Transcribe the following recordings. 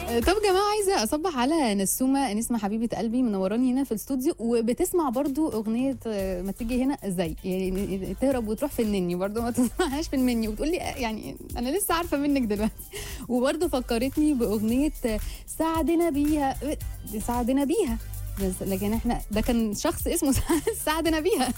طب يا جماعه عايزه اصبح على نسومه نسمه حبيبه قلبي منوراني هنا في الاستوديو وبتسمع برضو اغنيه آه، ما تيجي هنا ازاي يعني تهرب وتروح في النني برضو ما تسمعهاش في المني وتقول لي آه، يعني انا لسه عارفه منك دلوقتي وبرضو فكرتني باغنيه آه، ساعدنا بيها آه، ساعدنا بيها بس لكن احنا ده كان شخص اسمه ساعدنا بيها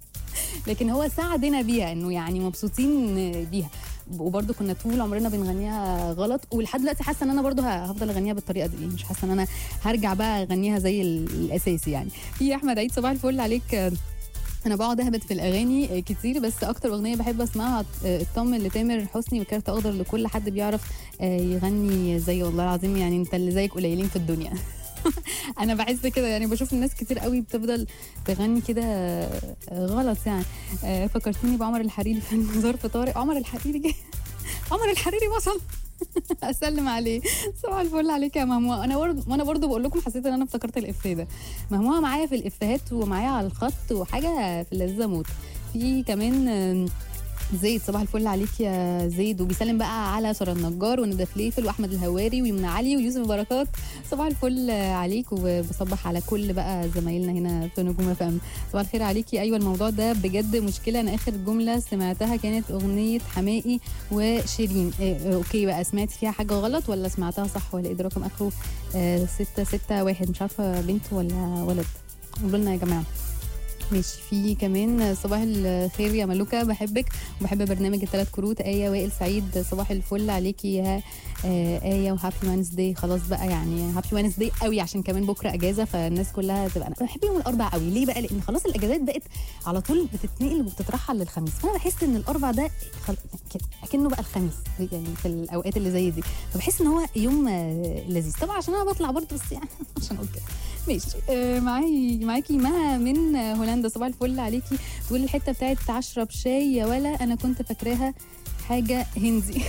لكن هو ساعدنا بيها انه يعني مبسوطين بيها وبرضه كنا طول عمرنا بنغنيها غلط ولحد دلوقتي حاسه ان انا برضه ه- هفضل اغنيها بالطريقه دي مش حاسه ان انا هرجع بقى اغنيها زي ال- الاساسي يعني في احمد عيد صباح الفل عليك آه، انا بقعد اهبط في الاغاني آه، كتير بس اكتر اغنيه بحب اسمعها آه، اطمن لتامر حسني وكارت اخضر لكل حد بيعرف آه، يغني زي والله العظيم يعني انت اللي زيك قليلين في الدنيا انا بحس كده يعني بشوف الناس كتير قوي بتفضل تغني كده آه، غلط يعني آه، فكرتني بعمر الحريري في ظرف طارق عمر الحريري جه عمر الحريري وصل اسلم عليه صباح الفل عليك يا مهموه انا برضه وانا برضه بقول لكم حسيت ان انا افتكرت الافيه ده مهموه معايا في الافيهات ومعايا على الخط وحاجه في اللذيذه موت في كمان آم، زيد صباح الفل عليك يا زيد وبيسلم بقى على ساره النجار وندى فليفل واحمد الهواري ويمنى علي ويوسف بركات صباح الفل عليك وبصبح على كل بقى زمايلنا هنا في نجوم اف ام صباح الخير عليكي ايوه الموضوع ده بجد مشكله انا اخر جمله سمعتها كانت اغنيه حمائي وشيرين إيه اوكي بقى سمعت فيها حاجه غلط ولا سمعتها صح ولا ايه ده رقم اخره آه ستة ستة واحد مش عارفه بنت ولا ولد قولوا لنا يا جماعه ماشي في كمان صباح الخير يا ملوكة بحبك وبحب برنامج الثلاث كروت آية وائل سعيد صباح الفل عليكي يا آه، آية وهابي وانسداي خلاص بقى يعني هابي وانسداي قوي عشان كمان بكرة أجازة فالناس كلها تبقى أنا بحب يوم الأربع قوي ليه بقى لأن خلاص الأجازات بقت على طول بتتنقل وبتترحل للخميس فأنا بحس إن الأربع ده خل... كده أكنه بقى الخميس يعني في الأوقات اللي زي دي فبحس إن هو يوم آه، لذيذ طبعا عشان أنا بطلع برضه بس يعني عشان أقول كده ماشي آه، معاي معاكي مها من آه، هولندا صباح الفل عليكي تقول الحته بتاعت اشرب شاي يا ولا انا كنت فاكراها حاجه هندي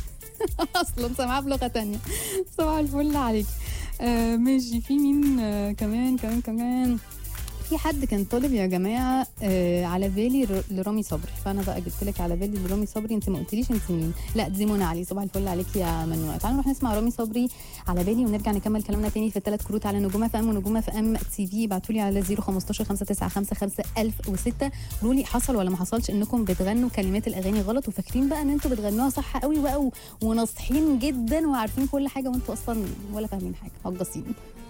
اصلا سامعاها بلغه تانية صباح الفل عليكي آه ماشي في مين آه كمان كمان كمان في حد كان طالب يا جماعه آه على بالي ر- لرامي صبري فانا بقى جبت لك على بالي لرامي صبري انت ما قلتليش انت مين لا دي منى علي صباح الفل عليك يا منوع تعالوا نروح نسمع رامي صبري على بالي ونرجع نكمل كلامنا تاني في الثلاث كروت على نجوم اف ام ونجوم اف ام تي في ابعتوا لي على 015 595 5006 قولوا لي حصل ولا ما حصلش انكم بتغنوا كلمات الاغاني غلط وفاكرين بقى ان انتوا بتغنوها صح قوي بقى و- وناصحين جدا وعارفين كل حاجه وانتوا اصلا ولا فاهمين حاجه هجصين